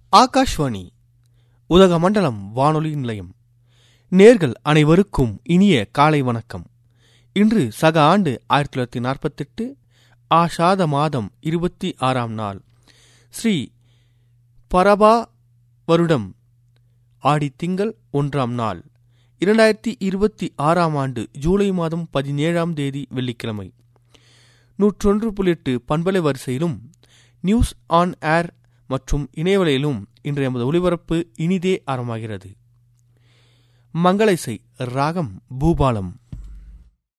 ஆகாஷ்வாணி உதகமண்டலம் வானொலி நிலையம் நேர்கள் அனைவருக்கும் இனிய காலை வணக்கம் இன்று சக ஆண்டு ஆயிரத்தி தொள்ளாயிரத்தி நாற்பத்தெட்டு ஆஷாத மாதம் இருபத்தி ஆறாம் நாள் ஸ்ரீ பரபா வருடம் ஆடி திங்கள் ஒன்றாம் நாள் இரண்டாயிரத்தி இருபத்தி ஆறாம் ஆண்டு ஜூலை மாதம் பதினேழாம் தேதி வெள்ளிக்கிழமை நூற்றொன்று புள்ளி எட்டு பண்பலை வரிசையிலும் நியூஸ் ஆன் ஏர் மற்றும் இணையவலையிலும் இன்று எமது ஒளிபரப்பு இனிதே ஆரம்பமாகிறது மங்கள இசை ராகம் பூபாலம்